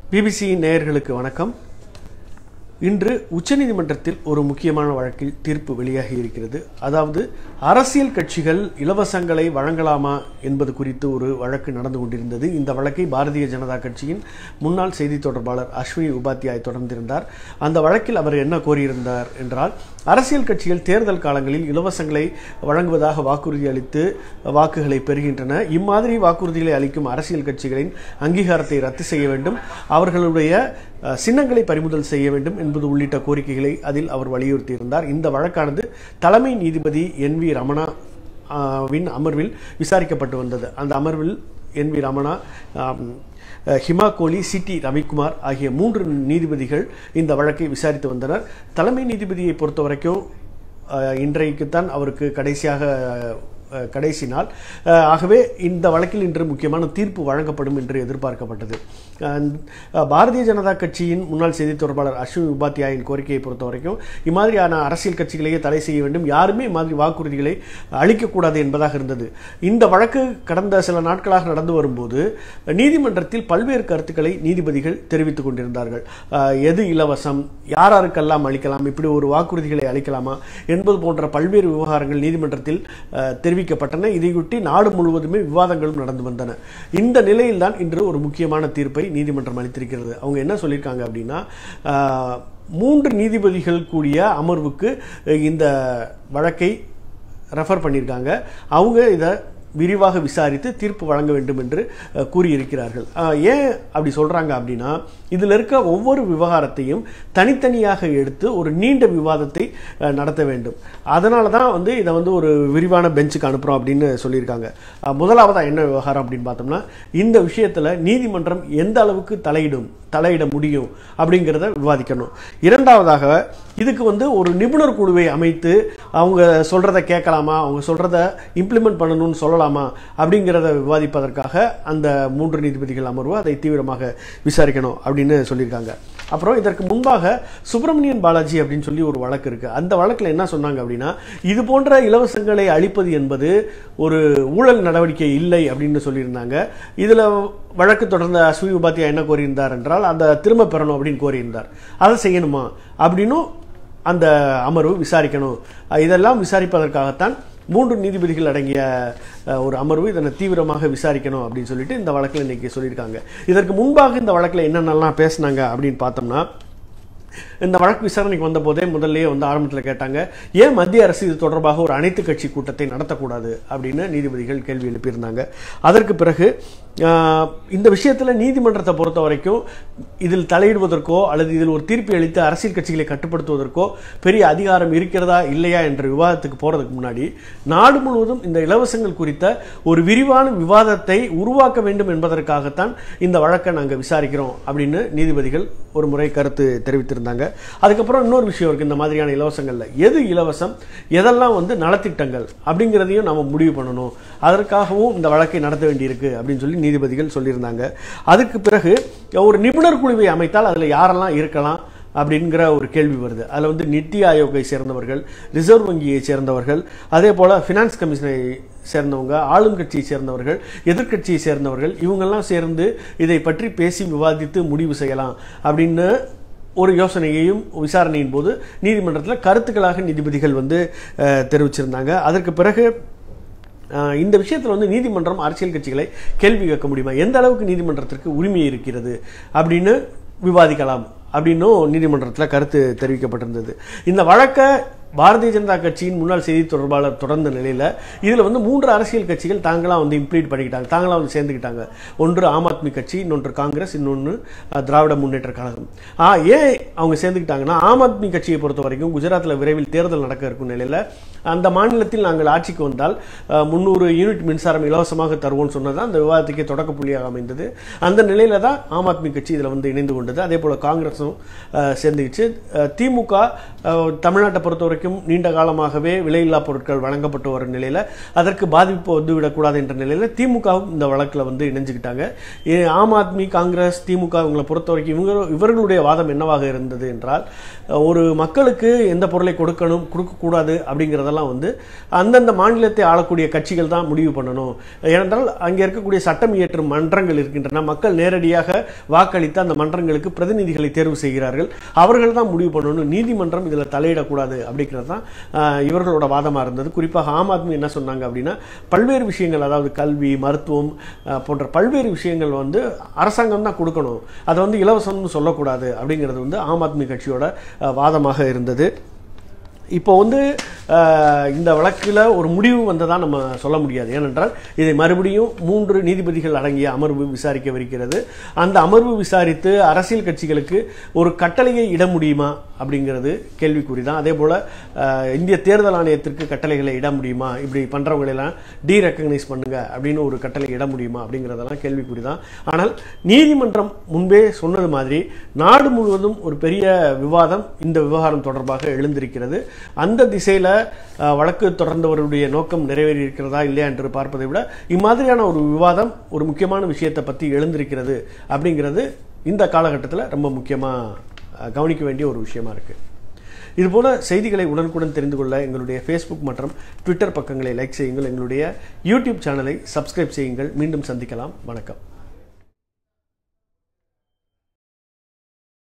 BBC நேயர்களுக்கு வணக்கம் இன்று உச்சநீதிமன்றத்தில் ஒரு முக்கியமான வழக்கில் தீர்ப்பு வெளியாகி இருக்கிறது அதாவது அரசியல் கட்சிகள் இலவசங்களை வழங்கலாமா என்பது குறித்து ஒரு வழக்கு நடந்து கொண்டிருந்தது இந்த வழக்கை பாரதிய ஜனதா கட்சியின் முன்னாள் செய்தி தொடர்பாளர் அஸ்வினி உபாத்யாய் தொடர்ந்திருந்தார் அந்த வழக்கில் அவர் என்ன கோரியிருந்தார் என்றால் அரசியல் கட்சிகள் தேர்தல் காலங்களில் இலவசங்களை வழங்குவதாக வாக்குறுதி அளித்து வாக்குகளை பெறுகின்றன இம்மாதிரி வாக்குறுதிகளை அளிக்கும் அரசியல் கட்சிகளின் அங்கீகாரத்தை ரத்து செய்ய வேண்டும் அவர்களுடைய அஹ், சின்னங்களை பறிமுதல் செய்ய வேண்டும் என்பது உள்ளிட்ட கோரிக்கைகளை அதில் அவர் வலியுறுத்தியிருந்தார் இந்த வழக்கானது தலைமை நீதிபதி என் வி ரமணா ஆஹ், வின் அமர்வில் விசாரிக்கப்பட்டு வந்தது அந்த அமர்வில் என் வி ரமணா ஆம், அஹ், ஹிமா கோலி சிடி ரவிக்குமார் ஆகிய மூன்று நீதிபதிகள் இந்த வழக்கை விசாரித்து வந்தனர் தலைமை நீதிபதியை பொறுத்த வரைக்கும் அஹ், இன்றைக்குத்தான் அவருக்கு கடைசியாக அஹ், கடைசி நாள் அஹ், ஆகவே இந்த வழக்கில் இன்று முக்கியமான தீர்ப்பு வழங்கப்படும் என்று எதிர்பார்க்கப்பட்டது அஹ், பாரதிய ஜனதா கட்சியின் முன்னாள் செய்தி தொடர்பாளர் அஸ்வினி உபாத்யாயின் கோரிக்கையை பொறுத்த வரைக்கும் இம்மாதிரியான அரசியல் கட்சிகளையே தடை செய்ய வேண்டும் யாருமே இம்மாதிரி வாக்குறுதிகளை அளிக்கக்கூடாது என்பதாக இருந்தது இந்த வழக்கு கடந்த சில நாட்களாக நடந்து வரும்போது நீதிமன்றத்தில் பல்வேறு கருத்துக்களை நீதிபதிகள் தெரிவித்துக் கொண்டிருந்தார்கள் அஹ், எது இலவசம் யாராருக்கெல்லாம் அளிக்கலாம் இப்படி ஒரு வாக்குறுதிகளை அளிக்கலாமா என்பது போன்ற பல்வேறு விவகாரங்கள் நீதிமன்றத்தில் அஹ், தெரிவிக்கப்பட்டன இதையொட்டி நாடு முழுவதுமே விவாதங்களும் நடந்து வந்தன இந்த நிலையில்தான் இன்று ஒரு முக்கியமான தீர்ப்பை நீதிமன்றம் அளித்திருக்கிறது அவங்க என்ன சொல்லியிருக்காங்க அப்படின்னா அஹ், மூன்று நீதிபதிகள் கூடிய அமர்வுக்கு அஹ், இந்த வழக்கை ரெஃபர் பண்ணியிருக்காங்க அவங்க இதை விரிவாக விசாரித்து தீர்ப்பு வழங்க வேண்டும் என்று அஹ், கூறியிருக்கிறார்கள் அஹ், ஏன் அப்படி சொல்றாங்க அப்படின்னா இதில் இருக்க ஒவ்வொரு விவகாரத்தையும் தனித்தனியாக எடுத்து ஒரு நீண்ட விவாதத்தை அஹ், நடத்த வேண்டும் அதனால தான் வந்து இதை வந்து ஒரு விரிவான பெஞ்சுக்கு அனுப்புகிறோம் அப்படின்னு சொல்லியிருக்காங்க அஹ், முதலாவதா என்ன விவகாரம் அப்படின்னு பார்த்தோம்னா இந்த விஷயத்தில் நீதிமன்றம் எந்த அளவுக்கு தலையிடும் தலையிட முடியும் அப்படிங்கிறத விவாதிக்கணும் இரண்டாவதாக இதுக்கு வந்து ஒரு நிபுணர் குழுவை அமைத்து அவங்க சொல்றத கேட்கலாமா அவங்க சொல்றத இம்ப்ளிமெண்ட் பண்ணணும்னு சொல்லலாமா அப்படிங்கிறத விவாதிப்பதற்காக அந்த மூன்று நீதிபதிகள் அமர்வு அதை தீவிரமாக விசாரிக்கணும் அப்படின்னு சொல்லியிருக்காங்க அப்புறம் இதற்கு முன்பாக சுப்பிரமணியன் பாலாஜி அப்படின்னு சொல்லி ஒரு வழக்கு இருக்கு அந்த வழக்கில் என்ன சொன்னாங்க அப்படின்னா இது போன்ற இலவசங்களை அளிப்பது என்பது ஒரு ஊழல் நடவடிக்கை இல்லை அப்படின்னு சொல்லியிருந்தாங்க இதுல வழக்கு தொடர்ந்த அஸ்வி உபாத்தியா என்ன கோரியிருந்தார் என்றால் அந்த திரும்ப பெறணும் அப்படின்னு கோரியிருந்தார் அதை செய்யணுமா அப்படின்னும் அந்த அமர்வு விசாரிக்கணும் அஹ் இதெல்லாம் விசாரிப்பதற்காகத்தான் மூன்று நீதிபதிகள் அடங்கிய அஹ், ஒரு அமர்வு இதனை தீவிரமாக விசாரிக்கணும் அப்படின்னு சொல்லிட்டு இந்த வழக்கில் இன்னைக்கு சொல்லியிருக்காங்க இதற்கு முன்பாக இந்த வழக்கில் என்னென்னலாம் பேசுனாங்க அப்படின்னு பார்த்தோம்னா இந்த வழக்கு விசாரணைக்கு வந்த போதே முதல்லயே வந்து ஆரம்பத்தில் கேட்டாங்க ஏன் மத்திய அரசு இது தொடர்பாக ஒரு அனைத்து கட்சி கூட்டத்தை நடத்தக்கூடாது அப்படின்னு நீதிபதிகள் கேள்வி எழுப்பியிருந்தாங்க அதற்கு பிறகு ஆஹ், இந்த விஷயத்தில் நீதிமன்றத்தை பொறுத்த வரைக்கும் இதில் தலையிடுவதற்கோ அல்லது இதில் ஒரு தீர்ப்பு அளித்து அரசியல் கட்சிகளை கட்டுப்படுத்துவதற்கோ பெரிய அதிகாரம் இருக்கிறதா இல்லையா என்ற விவாதத்துக்கு போறதுக்கு முன்னாடி நாடு முழுவதும் இந்த இலவசங்கள் குறித்த ஒரு விரிவான விவாதத்தை உருவாக்க வேண்டும் என்பதற்காகத்தான் இந்த வழக்கை நாங்கள் விசாரிக்கிறோம் அப்படின்னு நீதிபதிகள் ஒரு முறை கருத்து தெரிவித்திருந்தாங்க அதுக்கப்புறம் இன்னொரு விஷயம் இருக்கு இந்த மாதிரியான இலவசங்கள்ல எது இலவசம் எதெல்லாம் வந்து நலத்திட்டங்கள் அப்படிங்கிறதையும் நாம முடிவு பண்ணணும் அதற்காகவும் இந்த வழக்கை நடத்த வேண்டியிருக்கு அப்படின்னு சொல்லி நீதிபதிகள் சொல்லியிருந்தாங்க அதுக்கு பிறகு ஒரு நிபுணர் குழுவை அமைத்தால் அதில் யாரெல்லாம் இருக்கலாம் அப்படிங்கிற ஒரு கேள்வி வருது அதில் வந்து நித்தி ஆயோக்கை சேர்ந்தவர்கள் ரிசர்வ் வங்கியை சேர்ந்தவர்கள் அதே போல் ஃபினான்ஸ் கமிஷனை சேர்ந்தவங்க ஆளும் கட்சியை சேர்ந்தவர்கள் எதிர்க்கட்சியை சேர்ந்தவர்கள் இவங்கெல்லாம் சேர்ந்து இதை பற்றி பேசி விவாதித்து முடிவு செய்யலாம் அப்படின்னு ஒரு யோசனையையும் விசாரணையின் போது நீதிமன்றத்தில் கருத்துக்களாக நீதிபதிகள் வந்து அஹ், தெரிவிச்சிருந்தாங்க அதற்கு பிறகு ஆஹ் இந்த விஷயத்தில் வந்து நீதிமன்றம் அரசியல் கட்சிகளை கேள்வி கேட்க முடியுமா எந்த அளவுக்கு நீதிமன்றத்திற்கு உரிமை இருக்கிறது அப்படின்னு விவாதிக்கலாம் அப்படின்னும் நீதிமன்றத்தில் கருத்து தெரிவிக்கப்பட்டிருந்தது இந்த வழக்கை பாரதிய ஜனதா கட்சியின் முன்னாள் செய்தி தொடர்பாளர் தொடர்ந்த நிலையில் இதில் வந்து மூன்று அரசியல் கட்சிகள் தாங்களாக வந்து இம்ப்ளீட் பண்ணிக்கிட்டாங்க தாங்களாக வந்து சேர்ந்துக்கிட்டாங்க ஒன்று ஆம் ஆத்மி கட்சி இன்னொன்று காங்கிரஸ் இன்னொன்று அஹ், திராவிட முன்னேற்ற கழகம் ஆ ஏன் அவங்க சேர்ந்துக்கிட்டாங்கன்னா ஆம் ஆத்மி கட்சியை பொறுத்த வரைக்கும் குஜராத்தில் விரைவில் தேர்தல் நடக்க இருக்கும் நிலையில் அந்த மாநிலத்தில் நாங்கள் ஆட்சிக்கு வந்தால் முந்நூறு யூனிட் மின்சாரம் இலவசமாக தருவோம்னு சொன்னது அந்த விவாதத்துக்கே தொடக்க புள்ளியாக அமைந்தது அந்த நிலையில தான் ஆம் ஆத்மி கட்சி இதில் வந்து இணைந்து கொண்டது அதே போல் காங்கிரஸும் அஹ், சேர்ந்துக்கிச்சு அஹ், திமுக அஹ், தமிழ்நாட்டை பொறுத்த வரைக்கும் வரைக்கும் நீண்ட காலமாகவே விலையில்லா பொருட்கள் வழங்கப்பட்டு வரும் நிலையில் அதற்கு பாதிப்பு வந்து விடக்கூடாது என்ற நிலையில் திமுகவும் இந்த வழக்கில் வந்து இணைஞ்சுக்கிட்டாங்க ஏ, ஆம் ஆத்மி காங்கிரஸ் திமுக இவங்களை பொறுத்த வரைக்கும் இவங்க இவர்களுடைய வாதம் என்னவாக இருந்தது என்றால் அஹ், ஒரு மக்களுக்கு எந்த பொருளை கொடுக்கணும் கொடுக்கக்கூடாது அப்படிங்கிறதெல்லாம் வந்து அந்தந்த மாநிலத்தை ஆளக்கூடிய கட்சிகள் தான் முடிவு பண்ணணும் ஏனென்றால் அங்கே இருக்கக்கூடிய சட்டம் இயற்றும் மன்றங்கள் இருக்கின்றன மக்கள் நேரடியாக வாக்களித்து அந்த மன்றங்களுக்கு பிரதிநிதிகளை தேர்வு செய்கிறார்கள் அவர்கள் தான் முடிவு பண்ணணும் நீதிமன்றம் இதில் தலையிடக்கூடாது அப்படிங்கிறது தான் ஆஹ், இவர்களோட வாதமாக இருந்தது குறிப்பாக ஆம் ஆத்மி என்ன சொன்னாங்க அப்படின்னா பல்வேறு விஷயங்கள் அதாவது கல்வி மருத்துவம் ஆஹ், போன்ற பல்வேறு விஷயங்கள் வந்து அரசாங்கம் தான் கொடுக்கணும் அதை வந்து இலவசம்னு சொல்லக்கூடாது அப்படிங்கிறது வந்து ஆம் ஆத்மி கட்சியோட ஆஹ், வாதமாக இருந்தது இப்போ வந்து அஹ், இந்த வழக்கில் ஒரு முடிவு வந்ததா நம்ம சொல்ல முடியாது ஏனென்றால் இதை மறுபடியும் மூன்று நீதிபதிகள் அடங்கிய அமர்வு விசாரிக்கவிருக்கிறது அந்த அமர்வு விசாரித்து அரசியல் கட்சிகளுக்கு ஒரு கட்டளையை இட முடியுமா அப்படிங்கிறது கேள்விக்குறி தான் அதே போல் இந்திய தேர்தல் ஆணையத்திற்கு கட்டளைகளை இட முடியுமா இப்படி பண்ணுறவங்களெல்லாம் டீ ரெக்கக்னைஸ் பண்ணுங்க அப்படின்னு ஒரு கட்டளை இட முடியுமா அப்படிங்கிறதெல்லாம் கேள்விக்குறி தான் ஆனால் நீதிமன்றம் முன்பே சொன்னது மாதிரி நாடு முழுவதும் ஒரு பெரிய விவாதம் இந்த விவகாரம் தொடர்பாக எழுந்திருக்கிறது அந்த திசையில் வழக்கு தொடர்ந்தவருடைய நோக்கம் நிறைவேறி இருக்கிறதா இல்லையா என்று பார்ப்பதை விட இம்மாதிரியான ஒரு விவாதம் ஒரு முக்கியமான விஷயத்தை பற்றி எழுந்திருக்கிறது அப்படிங்கிறது இந்த காலகட்டத்தில் ரொம்ப முக்கியமாக கவனிக்க வேண்டிய ஒரு விஷயமா இருக்குது இதுபோல செய்திகளை உடனுக்குடன் தெரிந்து கொள்ள எங்களுடைய ஃபேஸ்புக் மற்றும் ட்விட்டர் பக்கங்களை லைக் செய்யுங்கள் எங்களுடைய யூடியூப் சேனலை சப்ஸ்கிரைப் செய்யுங்கள் மீண்டும் சந்திக்கலாம் வணக்கம்